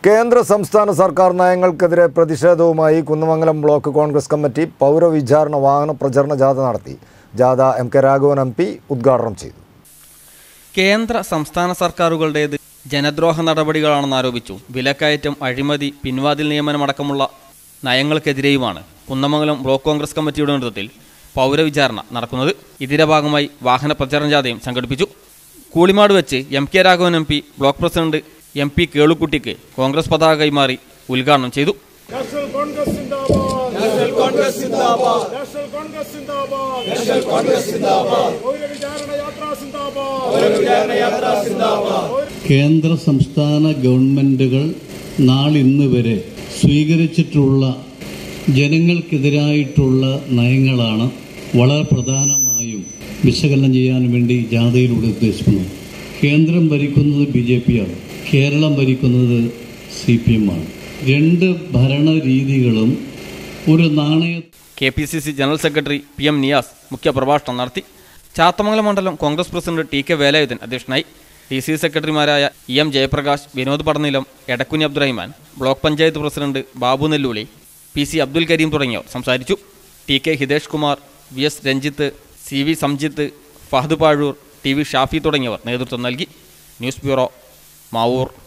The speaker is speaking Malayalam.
കേന്ദ്ര സംസ്ഥാന സർക്കാർ നയങ്ങൾക്കെതിരെ പ്രതിഷേധവുമായി കുന്നമംഗലം ബ്ലോക്ക് കോൺഗ്രസ് കമ്മിറ്റി പൗരവിചാരണ വാഹന പ്രചരണ ജാഥ നടത്തി ജാഥ M K Raghavan M P ഉദ്ഘാടനം ചെയ്തു കേന്ദ്ര സംസ്ഥാന സർക്കാരുകളുടേത് ജനദ്രോഹ നടപടികളാണെന്ന് ആരോപിച്ചു വിലക്കയറ്റം അഴിമതി പിൻവാതിൽ നിയമനമടക്കമുള്ള നയങ്ങൾക്കെതിരെയുമാണ് കുന്നമംഗലം ബ്ലോക്ക് കോൺഗ്രസ് കമ്മിറ്റിയുടെ നേതൃത്വത്തിൽ പൗരവിചാരണ നടക്കുന്നത് ഇതിന്റെ ഭാഗമായി വാഹന പ്രചരണ ജാഥയും സംഘടിപ്പിച്ചു കൂളിമാട് വെച്ച് M K Raghavan M P block president M P കേളുക്കുട്ടിക്ക് കോൺഗ്രസ് പതാക കൈമാറി ഉദ്ഘാടനം ചെയ്തു നാഷണൽ കോൺഗ്രസ് സിന്ദാബാദ് നാഷണൽ കോൺഗ്രസ് സിന്ദാബാദ് നാഷണൽ കോൺഗ്രസ് സിന്ദാബാദ് നാഷണൽ കോൺഗ്രസ് സിന്ദാബാദ് പൗരവിചാരണ യാത്രാ സിന്ദാബാദ് പൗരവിചാരണ യാത്രാ സിന്ദാബാദ് കേന്ദ്ര സംസ്ഥാന ഗവൺമെൻറ്റുകൾ നാളിന്ന് വരെ സ്വീകരിച്ചിട്ടുള്ള ജനങ്ങൾക്കെതിരായിട്ടുള്ള നയങ്ങളാണ് വളരെ പ്രധാനമായും വിശകലനം ചെയ്യാൻ വേണ്ടി ജാഥയിലൂടെ ഉദ്ദേശിക്കുന്നത് കേന്ദ്രം ഭരിക്കുന്നത് ബി ജെ പിയാണ് കേരളം ഭരിക്കുന്നത് സി പി എം ആണ് രണ്ട് ഭരണരീതികളും ഒരു നാണയ K P C C general secretary P M Niyas മുഖ്യപ്രഭാഷണം നടത്തി ചാത്തമംഗലം മണ്ഡലം Congress president T K Velayudhan അധ്യക്ഷനായി ഡി സി സെക്രട്ടറിമാരായ E M Jayaprakash Vinod Padanilam Edakkuni Abdurahiman block panchayat president Babu Nelluli P C Abdul Kareem തുടങ്ങിയവർ സംസാരിച്ചു T K Hitesh Kumar V S Ranjith C V Samjith Fahad Pazhoor T V Shafi തുടങ്ങിയവർ നേതൃത്വം നൽകി ന്യൂസ് ബ്യൂറോ മാവൂർ